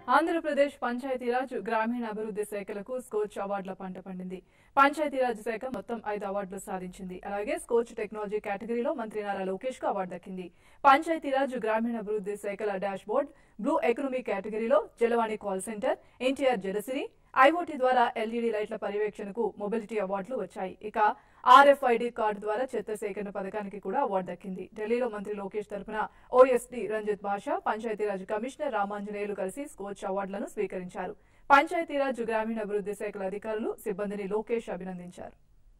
ఆంధ్రప్రదేశ్ పంచాయతీరాజ్ గ్రామీణ అభివృద్ధి శాఖలకు స్కోచ్ అవార్డుల పంట పండింది పంచాయతీరాజ్ శాఖ మొత్తం ఐదు అవార్డులు సాధించింది అలాగే స్కోచ్ టెక్నాలజీ కేటగిరీలో మంత్రి నారా లోకేష్ కు అవార్డు దక్కింది పంచాయతీరాజ్ గ్రామీణ అభివృద్ధి శాఖల డాష్ బోర్డ్ బ్లూ ఎకనమీ కేటగిరీలో Jalavani call centre NTR Jalasiri IoT ద్వారా ఎల్ఈడీ లైట్ల పర్యవేక్షణకు మొబిలిటీ అవార్డులు వచ్చాయి ఇక ఆర్ఎఫ్ఐడి కార్డు ద్వారా చెత్త సేకరణ పథకానికి కూడా అవార్డు దక్కింది ఢిల్లీలో మంత్రి లోకేష్ తరపున ఓఎస్డీ రంజిత్ భాషా పంచాయతీరాజ్ కమిషనర్ రామాంజనేయులు కలిసి స్కోచ్ అవార్డులను స్వీకరించారు పంచాయతీరాజ్ గ్రామీణ అభివృద్ధి శాఖల అధికారులు సిబ్బందిని లోకేష్ అభినందించారు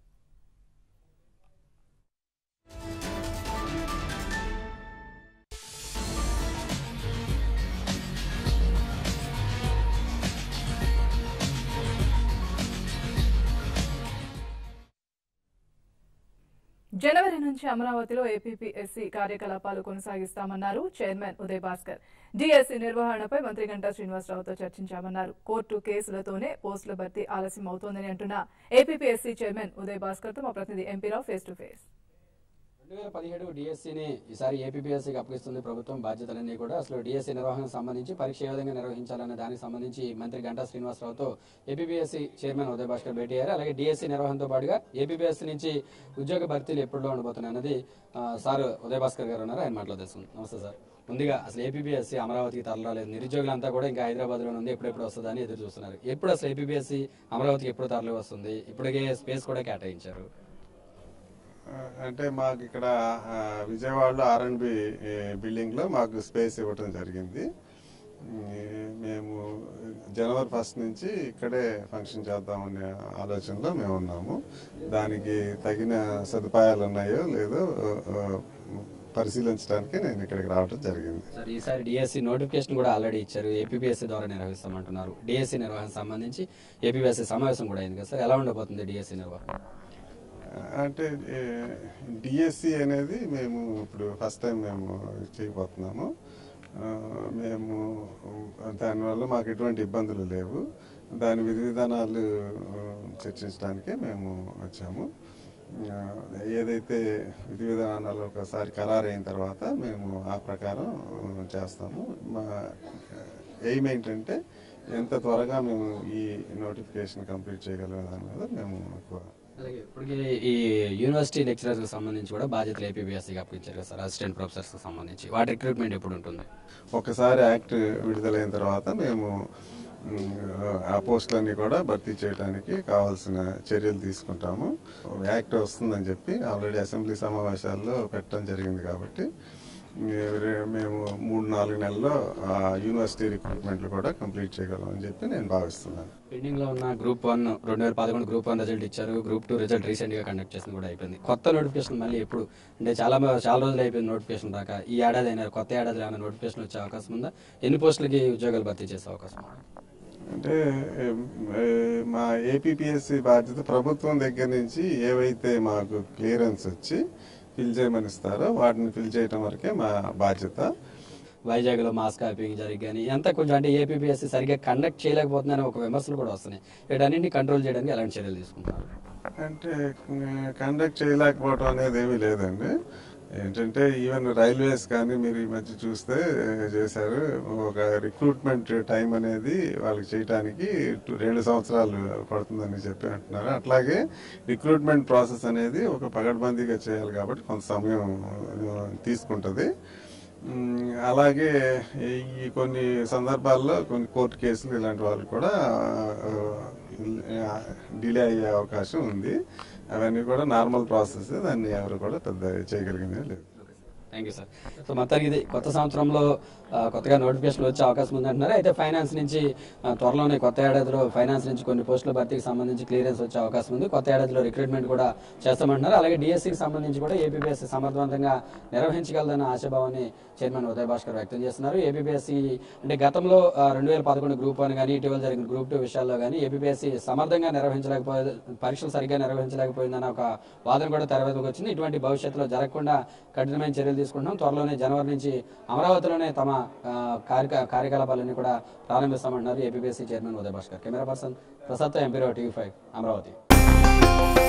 జనవరి నుంచి అమరావతిలో ఏపీపీఎస్సీ కార్యకలాపాలు కొనసాగిస్తామన్నారు చైర్మన్ ఉదయ్ భాస్కర్ డిఎస్సీ నిర్వహణపై మంత్రి గంటా శ్రీనివాసరావుతో చర్చించామన్నారు కోర్టు కేసులతోనే పోస్టుల భర్తీ ఆలస్యం అవుతోందని అంటున్న ఏపీపీఎస్సీ చైర్మన్ ఉదయ్ భాస్కర్ తో మా ప్రతినిధి ఎంపీరావు ఫేస్ టు ఫేస్ రెండు వేల పదిహేడు డిఎస్సీని ఈసారి ఏపీపీఎస్సీకి అప్పగిస్తుంది ప్రభుత్వం బాధ్యతలన్నీ కూడా అసలు డిఎస్సీ నిర్వహణకు సంబంధించి పరీక్ష ఏ విధంగా నిర్వహించాలనే దానికి సంబంధించి మంత్రి గంటా శ్రీనివాసరావుతో ఏపీపీఎస్సీ చైర్మన్ ఉదయ్ భాస్కర్ భేటీ అయ్యారు అలాగే డిఎస్సీ నిర్వహణతో పాటుగా ఏపీపీఎస్సీ నుంచి ఉద్యోగ భర్తీలు ఎప్పుడులో ఉండబోతున్నాయి అన్నది ఆ, సార్ ఉదయ్ భాస్కర్ గారు ఉన్నారు ఆయన మాట్లాడేస్తుంది నమస్తే సార్ ముందుగా అసలు ఏపీపీఎస్సీ అమరావతికి తరలిరాలేదు నిరుద్యోగులంతా కూడా ఇంకా హైదరాబాద్ లో ఉంది ఎప్పుడెప్పుడు వస్తుందని ఎదురు చూస్తున్నారు ఎప్పుడు అసలు ఏపీపీఎస్సీ అమరావతికి ఎప్పుడు తరలి వస్తుంది ఇప్పటికే స్పేస్ కూడా కేటాయించారు అంటే మాకు ఇక్కడ ఆ, విజయవాడలో ఆర్ఎండ్బి బిల్డింగ్ లో మాకు స్పేస్ ఇవ్వటం జరిగింది ఈ, మేము జనవరి ఫస్ట్ నుంచి ఇక్కడే ఫంక్షన్ చేద్దామనే ఆలోచనలో మేము ఉన్నాము దానికి తగిన సదుపాయాలు ఉన్నాయో లేదో ఆ, పరిశీలించడానికి నేను ఇక్కడికి రావడం జరిగింది సార్ ఈసారి డిఎస్సి నోటిఫికేషన్ కూడా ఆల్రెడీ ఇచ్చారు ఏపీఎస్సీ ద్వారా నిర్వహిస్తామంటున్నారు డిఎస్సి నిర్వహణ సంబంధించి ఏపీఎస్సీ సమావేశం కూడా అయింది కదా సార్ ఎలా ఉండబోతుంది డిఎస్సి నిర్వహణ అంటే డిఎస్సి అనేది మేము ఇప్పుడు ఫస్ట్ టైం మేము చేయబోతున్నాము ఆ, మేము దానివల్ల మాకు ఎటువంటి ఇబ్బందులు లేవు దాని విధి విధానాలు ఆ, చర్చించడానికే మేము వచ్చాము ఆ, ఏదైతే విధి విధానాలు ఒకసారి ఖరారు అయిన తర్వాత మేము ఆ ప్రకారం ఆ, చేస్తాము మా ఎయిమ్ ఏంటంటే ఎంత త్వరగా మేము ఈ నోటిఫికేషన్ కంప్లీట్ చేయగలిగే దాని మీద మేము ఎక్కువ అలాగే ఇప్పటికి ఈ యూనివర్సిటీ లెక్చరర్స్ కి సంబంధించి కూడా బాధ్యతలు ఏపీఎస్సీకి అప్పించారు కదా సార్ అసిస్టెంట్ ప్రొఫెసర్స్ కి సంబంధించి వాటి రిక్రూట్మెంట్ ఎప్పుడు ఉంటుంది ఒకసారి యాక్ట్ విడుదలైన తర్వాత మేము మ్, ఆ పోస్టులన్నీ కూడా భర్తీ చేయడానికి కావాల్సిన చర్యలు తీసుకుంటాము యాక్ట్ వస్తుందని చెప్పి ఆల్రెడీ అసెంబ్లీ సమావేశాల్లో పెట్టడం జరిగింది కాబట్టి మే- మేము మూడు నాలుగు నెలల్లో ఆ యూనివర్సిటీ రిక్రూట్మెంట్లు కూడా కంప్లీట్ చేయగలం అని చెప్పి నేను భావిస్తున్నాను పెండింగ్ లో ఉన్న గ్రూప్ వన్ రెండు వేల పదకొండు గ్రూప్ వన్ రిజల్ట్ ఇచ్చారు గ్రూప్ టూ రిజల్ట్ రీసెంట్ గా కండక్ట్ చేసింది కూడా అయిపోయింది కొత్త నోటిఫికేషన్ మళ్ళీ ఎప్పుడు అంటే చాలా మ- చాలా రోజులు అయిపోయింది నోటిఫికేషన్ రాక ఈ ఏడాది అయినా కొత్త ఏడాది ఏమైనా నోటిఫికేషన్ వచ్చే అవకాశం ఉందా ఎన్ని పోస్టులకి ఉద్యోగాలు భర్తీ చేసే అవకాశం ఉందా? అంటే ఏం, ఏ, మా ఏపీపీఎస్సీ బాధ్యత ప్రభుత్వం దగ్గర నుంచి ఏవైతే మాకు క్లియరెన్స్ వచ్చి ఫిల్ చేయమని ఇస్తారో వాటిని ఫిల్ చేయడం వరకే మా బాధ్యత వైజాగ్ లో మాస్ కాపింగ్ జరిగి కానీ ఎంత కొంచెం అంటే ఏపీఎస్సీ సరిగ్గా కండక్ట్ చేయలేకపోతుందని ఒక విమర్శలు కూడా వస్తున్నాయి వీటన్నింటినీ కంట్రోల్ చేయడానికి ఎలాంటి చర్యలు తీసుకుంటున్నారు అంటే కండక్ట్ చేయలేకపోవడం అనేది ఏమీ లేదండి ఏంటంటే ఈవెన్ రైల్వేస్ కానీ మీరు ఈ మధ్య చూస్తే ఏ, చేశారు ఒక రిక్రూట్మెంట్ టైం అనేది వాళ్ళకి చేయడానికి టు- రెండు సంవత్సరాలు పడుతుందని చెప్పి అంటున్నారు అట్లాగే రిక్రూట్మెంట్ ప్రాసెస్ అనేది ఒక పగడ్బందీగా చేయాలి కాబట్టి కొంత సమయం ఆ, తీసుకుంటుంది మ్, అలాగే ఈ కొన్ని సందర్భాల్లో కొన్ని కోర్టు కేసులు ఇలాంటి వాళ్ళు కూడా డిలే అయ్యే అవకాశం ఉంది అవన్నీ కూడా నార్మల్ ప్రాసెస్ దాన్ని ఎవరు కూడా పెద్ద చేయగలిగిందే లేదు థ్యాంక్ యూ సార్ సో మొత్తానికి ఇది కొత్త సంవత్సరంలో ఆ, కొత్తగా నోటిఫికేషన్ వచ్చే అవకాశం ఉంది అంటున్నారు అయితే ఫైనాన్స్ నుంచి ఆ, త్వరలోనే కొత్త ఏడాదిలో ఫైనాన్స్ నుంచి కొన్ని పోస్టుల భర్తీకి సంబంధించి క్లియరెన్స్ వచ్చే అవకాశం ఉంది కొత్త ఏడాదిలో రిక్రూట్మెంట్ కూడా చేస్తామంటున్నారు అలాగే డిఎస్సికి సంబంధించి కూడా ఏపీఎస్సీ సమర్థవంతంగా నిర్వహించగలదన్న ఆశాభావాన్ని చైర్మన్ ఉదయ్ భాస్కర్ వ్యక్తం చేస్తున్నారు ఏపీఎస్సీ అంటే గతంలో రెండు వేల పదకొండు గ్రూప్ వన్ కానీ ఇటీవల జరిగిన గ్రూప్ టూ విషయాల్లో కానీ ఏపీఎస్సీ సమర్థంగా నిర్వహించలేకపోయే పరీక్షలు సరిగ్గా నిర్వహించలేకపోయిందన్న ఒక వాదన కూడా తెరవేదకు వచ్చింది ఇటువంటి భవిష్యత్తులో జరగకుండా కఠినమైన చర్యలు తీసుకుంటున్నాం త్వరలోనే జనవరి నుంచి అమరావతిలోనే తమ ఆ, కార్యక కార్యకలాపాలన్నీ కూడా ప్రారంభిస్తామంటున్నారు APSC chairman Uday Bhaskar camera person Prasad ఎంపీరావు టీవీ ఫైవ్ అమరావతి